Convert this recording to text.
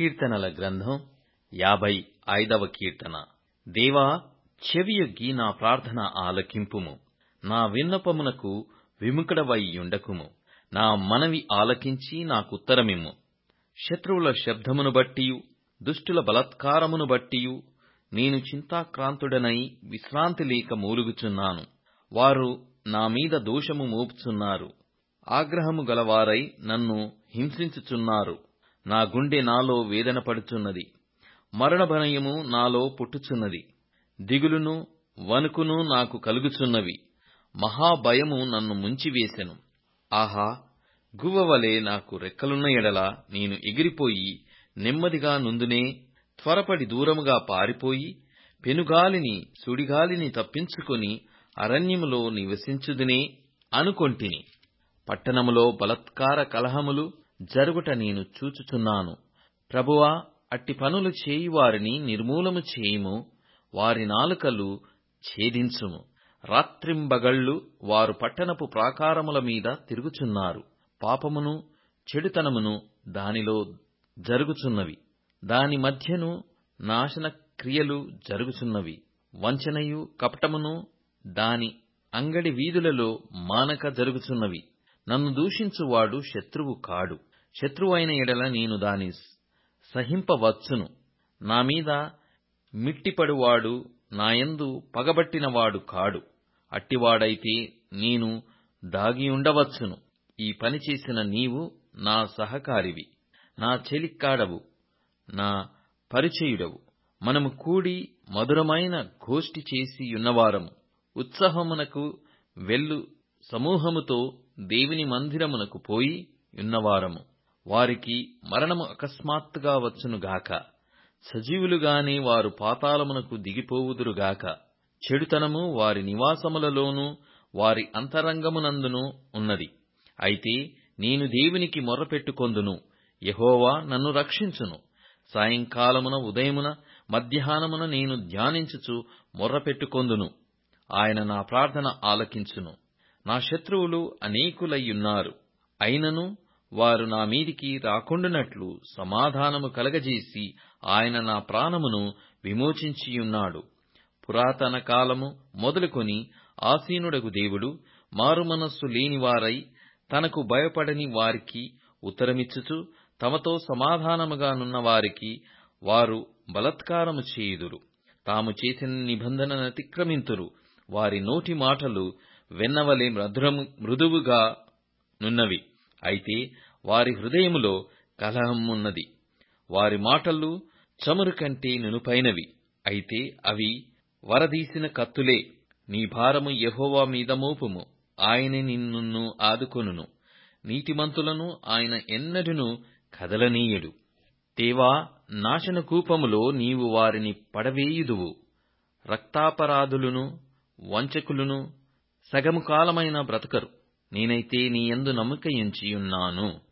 కీర్తనల గ్రంథం యాభై ఐదవ కీర్తన దేవా చెవియొగ్గి నా ప్రార్థన ఆలకింపుము నా విన్నపమునకు విముఖుడవైయుండకుము నా మనవి ఆలకించి నాకుత్తరమిమ్ము శత్రువుల శబ్దమును బట్టియు దుష్టుల బలాత్కారమును బట్టియు నేను చింతాక్రాంతుడనై విశ్రాంతి లేక మూలుగుచున్నాను వారు నా మీద దోషము మోపుచున్నారు ఆగ్రహము గలవారై నన్ను హింసించుచున్నారు నా గుండె నాలో వేదన పడుచున్నది మరణ భయము నాలో పుట్టుచున్నది దిగులును వణుకును నాకు కలుగుచున్నవి మహాభయము నన్ను ముంచివేసెను ఆహా గువ్వవలె నాకు రెక్కలున్న ఎడల నేను ఎగిరిపోయి నెమ్మదిగా నుందునే త్వరపడి దూరముగా పారిపోయి పెనుగాలిని సుడిగాలిని తప్పించుకొని అరణ్యములో నివసించుదునే అనుకొంటిని పట్టణములో బలాత్కార కలహములు జరుగుట నేను చూచుచున్నాను ప్రభువా అట్టి పనులు చేయువారిని నిర్మూలము చేయుము వారి నాలుకలు ఛేదించుము రాత్రింబగళ్ళు వారు పట్టణపు ప్రాకారముల మీద తిరుగుచున్నారు పాపమును చెడుతనమును దానిలో జరుగుచున్నవి దాని మధ్యను నాశన క్రియలు జరుగుచున్నవి వంచనయు కపటమును దాని అంగడి వీధులలో మానక జరుగుచున్నవి నన్ను దూషించువాడు శత్రువు కాడు శత్రువైన ఎడల నేను దాని సహింపవచ్చును నా మీద మిట్టిపడువాడు నాయందు పగబట్టినవాడు కాడు అట్టివాడైతే నేను దాగియుండవచ్చును ఈ పని చేసిన నీవు నా సహకారివి నా చెలిక్కాడవు నా పరిచయుడవు మనము కూడి మధురమైన గోష్ఠి చేసి యున్నవారము ఉత్సవమునకు వెళ్ళు సమూహముతో దేవుని మందిరమునకు పోయి యున్నవారము వారికి మరణము అకస్మాత్తుగా వచ్చునుగాక సజీవులుగానే వారు పాతాళమునకు దిగిపోవుదురుగాక చెడుతనము వారి నివాసములలోనూ వారి అంతరంగమునందును ఉన్నది అయితే నేను దేవునికి మొర్రపెట్టుకొందును యెహోవా నన్ను రక్షించును సాయంకాలమున ఉదయమున మధ్యాహ్నమున నేను ధ్యానించుచు మొర్రపెట్టుకొందును ఆయన నా ప్రార్థన ఆలకించును నా శత్రువులు అనేకులయ్యున్నారు అయినను వారు నా మీదికి రాకుండునట్లు సమాధానము కలగజేసి ఆయన నా ప్రాణమును విమోచించియున్నాడు పురాతన కాలము మొదలుకొని ఆసీనుడగు దేవుడు మారుమనస్సు లేనివారై తనకు భయపడని వారికి ఉత్తరమిచ్చుచు తమతో సమాధానముగా నున్న వారికి వారు బలత్కారము చేయుదురు తాము చేసిన నిబంధననతిక్రమింతురు వారి నోటి మాటలు వెన్నవలె మధురము మృదువుగా నున్నవి అయితే వారి హృదయములో కలహమున్నది వారి మాటలు చమురు కంటే నునుపైనవి అయితే అవి వరదీసిన కత్తులే నీ భారము యెహోవా మీద మోపుము ఆయనే నిన్ను ఆదుకొనును నీతిమంతులను ఆయన ఎన్నడును కదలనీయడు దేవా నాశన కూపములో నీవు వారిని పడవేయుదువు రక్తాపరాధులను వంచకులను సగము కాలమైన బ్రతకరు నేనైతే నీ యందు నమ్మకయుంచియున్నాను